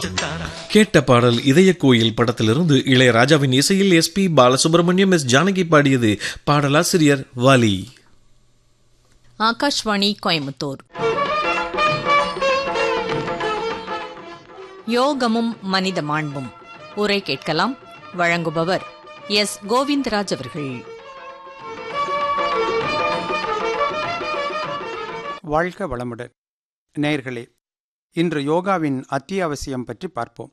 கேட்ட பாடல் இதய கோயில் படத்திலிருந்து இளையராஜாவின் இசையில் S P Balasubrahmanyam S Janaki பாடியது பாடலாசிரியர் வாலி ஆகாஷ்வாணி கோயம்புத்தூர் யோகமும் மனித மாண்பும் உரை கேட்கலாம் வழங்குபவர் எஸ் கோவிந்தராஜ் அவர்கள் வாழ்க வளமுடன் நேயர்களே இன்று யோகாவின் அத்தியாவசியம் பற்றி பார்ப்போம்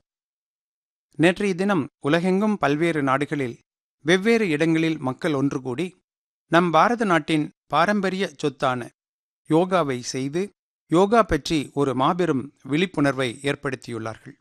நேற்றைய தினம் உலகெங்கும் பல்வேறு நாடுகளில் வெவ்வேறு இடங்களில் மக்கள் ஒன்று கூடி நம் பாரத நாட்டின் பாரம்பரிய சொத்தான யோகாவை செய்து யோகா பற்றி ஒரு மாபெரும் விழிப்புணர்வை ஏற்படுத்தியுள்ளார்கள்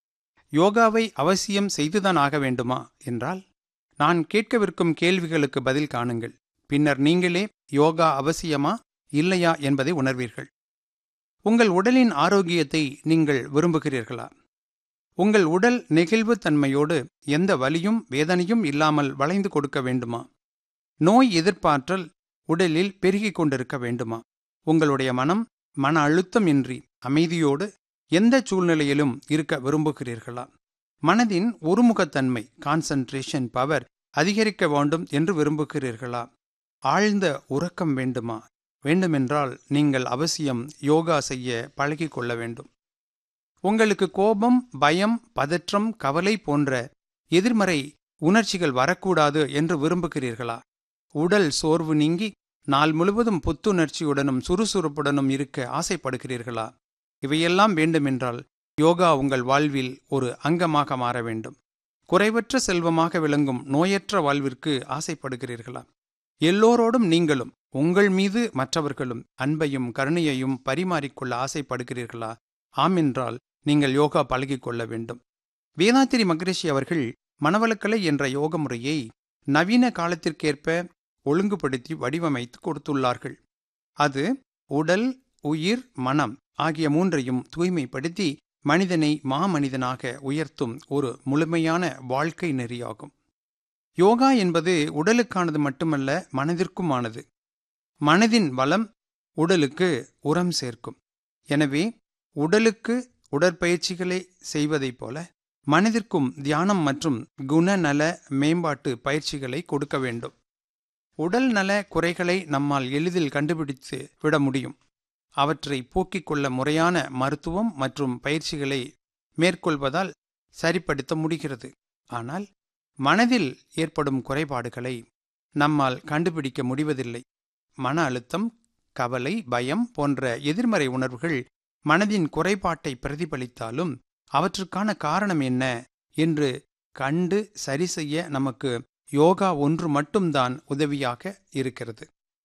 யோகாவை அவசியம் செய்துதான் ஆக வேண்டுமா என்றால் நான் கேட்கவிருக்கும் கேள்விகளுக்கு பதில் காணுங்கள் பின்னர் நீங்களே யோகா அவசியமா இல்லையா என்பதை உணர்வீர்கள் உங்கள் உடலின் ஆரோக்கியத்தை நீங்கள் விரும்புகிறீர்களா உங்கள் உடல் நெகிழ்வு தன்மையோடு எந்த வலியும் வேதனையும் இல்லாமல் வளைந்து கொடுக்க வேண்டுமா நோய் எதிர்ப்பாற்றல் உடலில் பெருகிக் கொண்டிருக்க வேண்டுமா உங்களுடைய மனம் மன அழுத்தம் இன்றி அமைதியோடு எந்த சூழ்நிலையிலும் இருக்க விரும்புகிறீர்களா மனதின் ஒருமுகத்தன்மை கான்சன்ட்ரேஷன் பவர் அதிகரிக்க வேண்டும் என்று விரும்புகிறீர்களா ஆழ்ந்த உறக்கம் வேண்டுமா வேண்டுமென்றால் நீங்கள் அவசியம் யோகா செய்ய பழகிக் கொள்ள வேண்டும் உங்களுக்கு கோபம் பயம் பதற்றம் கவலை போன்ற எதிர்மறை உணர்ச்சிகள் வரக்கூடாது என்று விரும்புகிறீர்களா உடல் சோர்வு நீங்கி நாள் முழுவதும் புத்துணர்ச்சியுடனும் சுறுசுறுப்புடனும் இருக்க ஆசைப்படுகிறீர்களா இவையெல்லாம் வேண்டுமென்றால் யோகா உங்கள் வாழ்வில் ஒரு அங்கமாக மாற வேண்டும் குறைவற்ற செல்வமாக விளங்கும் நோயற்ற வாழ்விற்கு ஆசைப்படுகிறீர்களா எல்லோரோடும் நீங்களும் உங்கள் மீது மற்றவர்களும் அன்பையும் கருணையையும் பரிமாறிக்கொள்ள ஆசைப்படுகிறீர்களா ஆமென்றால் நீங்கள் யோகா பழகிக் கொள்ள வேண்டும் வேதாத்திரி மகரிஷி அவர்கள் மனவளக்கலை என்ற யோக முறையை நவீன காலத்திற்கேற்ப ஒழுங்குபடுத்தி வடிவமைத்து கொடுத்துள்ளார்கள் அது உடல் உயிர் மனம் ஆகிய மூன்றையும் தூய்மைப்படுத்தி மனிதனை மாமனிதனாக உயர்த்தும் ஒரு முழுமையான வாழ்க்கை நெறியாகும் யோகா என்பது உடலுக்கானது மட்டுமல்ல மனதிற்குமானது மனதின் வளம் உடலுக்கு உரம் சேர்க்கும் எனவே உடலுக்கு உடற்பயிற்சிகளை செய்வதைப் போல மனதிற்கும் தியானம் மற்றும் குணநல மேம்பாட்டு பயிற்சிகளை கொடுக்க வேண்டும் உடல் நல குறைகளை நம்மால் எளிதில் கண்டுபிடித்து விட முடியும் அவற்றை போக்கிக் கொள்ள முறையான மருத்துவம் மற்றும் பயிற்சிகளை மேற்கொள்வதால் சரிப்படுத்த முடிகிறது ஆனால் மனதில் ஏற்படும் குறைபாடுகளை நம்மால் கண்டுபிடிக்க முடிவதில்லை மன அழுத்தம் கவலை பயம் போன்ற எதிர்மறை உணர்வுகள் மனதின் குறைபாட்டை பிரதிபலித்தாலும் அவற்றுக்கான காரணம் என்ன என்று கண்டு சரி செய்ய நமக்கு யோகா ஒன்று மட்டும்தான் உதவியாக இருக்கிறது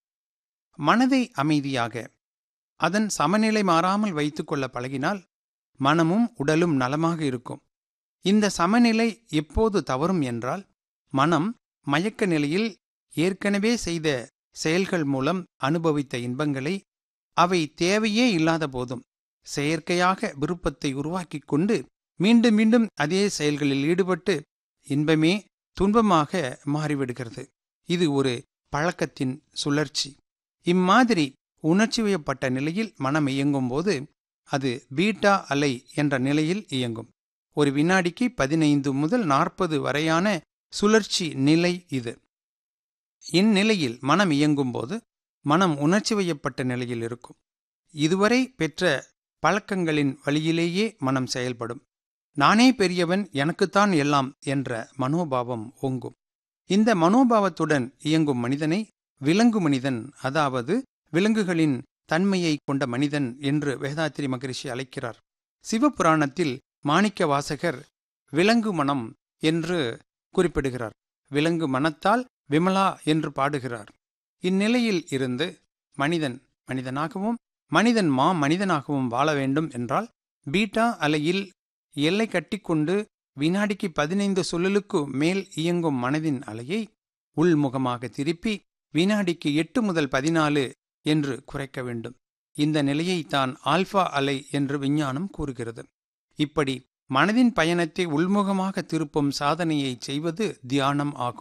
மனதை அமைதியாக அதன் சமநிலை மாறாமல் வைத்துக்கொள்ள பழகினால் மனமும் உடலும் நலமாக இருக்கும் இந்த சமநிலை எப்போது தவறும் என்றால் மனம் மயக்க நிலையில் ஏற்கனவே செய்த செயல்கள் மூலம் அனுபவித்த இன்பங்களை அவை தேவையே இல்லாத போதும் செயற்கையாக விருப்பத்தை உருவாக்கிக் கொண்டு மீண்டும் மீண்டும் அதே செயல்களில் ஈடுபட்டு இன்பமே துன்பமாக மாறிவிடுகிறது இது ஒரு பழக்கத்தின் சுழற்சி இம்மாதிரி உணர்ச்சிவயப்பட்ட நிலையில் மனம் இயங்கும் போது அது பீட்டா அலை என்ற நிலையில் இயங்கும் ஒரு வினாடிக்கு பதினைந்து முதல் நாற்பது வரையான சுழற்சி நிலை இது இந்நிலையில் மனம் இயங்கும் போது மனம் உணர்ச்சி வயப்பட்ட நிலையில் இருக்கும் இதுவரை பெற்ற பழக்கங்களின் வழியிலேயே மனம் செயல்படும் நானே பெரியவன் எனக்குத்தான் எல்லாம் என்ற மனோபாவம் ஓங்கும் இந்த மனோபாவத்துடன் இயங்கும் மனிதனை விலங்கு மனிதன் அதாவது விலங்குகளின் தன்மையை கொண்ட மனிதன் என்று வேதாத்திரி மகரிஷி அழைக்கிறார் சிவபுராணத்தில் மாணிக்க வாசகர் விலங்கு மனம் என்று குறிப்பிடுகிறார் விலங்கு மனத்தால் விமலா என்று பாடுகிறார் இந்நிலையில் இருந்து மனிதன் மனிதனாகவும் மனிதன் மா மனிதனாகவும் வாழ வேண்டும் என்றால் பீட்டா அலையில் எல்லை கட்டிக்கொண்டு வினாடிக்கு பதினைந்து சுழலுக்கு மேல் இயங்கும் மனதின் அலையை உள்முகமாக திருப்பி வினாடிக்கு எட்டு முதல் பதினாலு என்று குறைக்க வேண்டும் இந்த நிலையை தான் ஆல்பா அலை என்று விஞ்ஞானம் கூறுகிறது இப்படி மனதின் பயணத்தை உள்முகமாக திருப்பும் சாதனையை செய்வது தியானம் ஆகும்